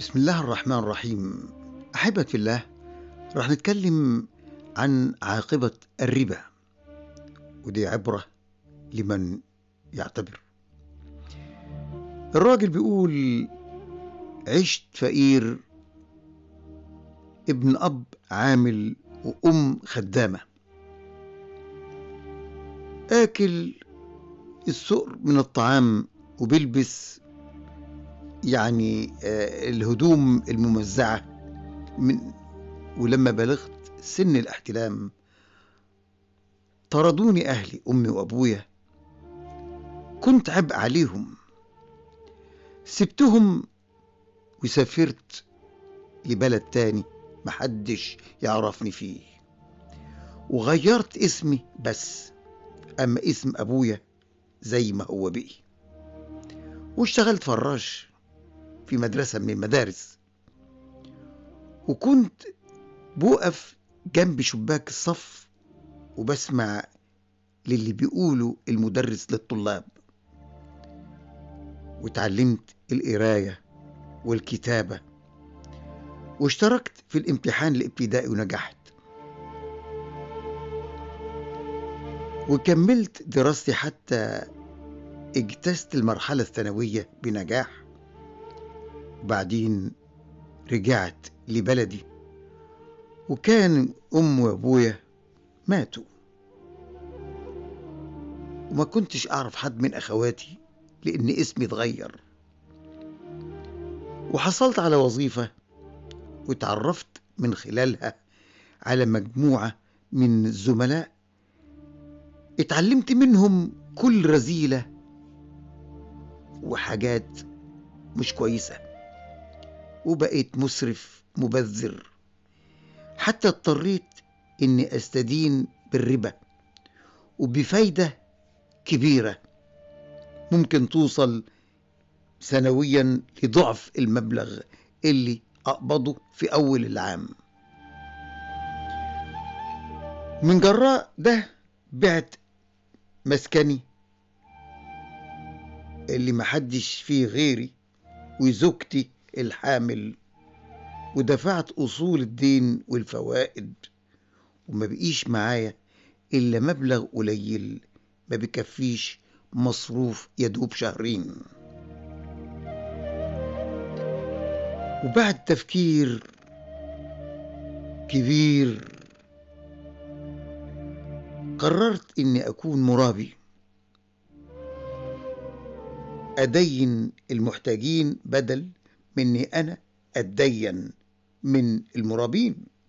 بسم الله الرحمن الرحيم أحبة في الله راح نتكلم عن عاقبة الربا ودي عبرة لمن يعتبر الراجل بيقول عشت فقير ابن أب عامل وأم خدامة آكل السؤر من الطعام وبيلبس يعني آه، الهدوم الممزعة من ولما بلغت سن الاحتلام طردوني أهلي أمي وأبويا كنت عبء عليهم سبتهم وسافرت لبلد تاني محدش يعرفني فيه وغيرت اسمي بس أما اسم أبويا زي ما هو بقي واشتغلت فراش في مدرسة من المدارس وكنت بوقف جنب شباك الصف وبسمع للي بيقولوا المدرس للطلاب وتعلمت القراية والكتابة واشتركت في الامتحان الابتدائي ونجحت وكملت دراستي حتى اجتزت المرحلة الثانوية بنجاح بعدين رجعت لبلدي وكان أمي وأبويا ماتوا وما كنتش أعرف حد من أخواتي لأن اسمي اتغير وحصلت على وظيفة وتعرفت من خلالها على مجموعة من الزملاء اتعلمت منهم كل رذيلة وحاجات مش كويسة وبقيت مسرف مبذر حتى اضطريت اني استدين بالربا وبفايدة كبيرة ممكن توصل سنويا لضعف المبلغ اللي أقبضه في أول العام من جراء ده بعت مسكني اللي محدش فيه غيري وزوجتي الحامل ودفعت أصول الدين والفوائد وما بقيش معايا إلا مبلغ قليل ما بيكفيش مصروف يدوب شهرين وبعد تفكير كبير قررت اني اكون مرابي ادين المحتاجين بدل مني انا اتدين من المرابين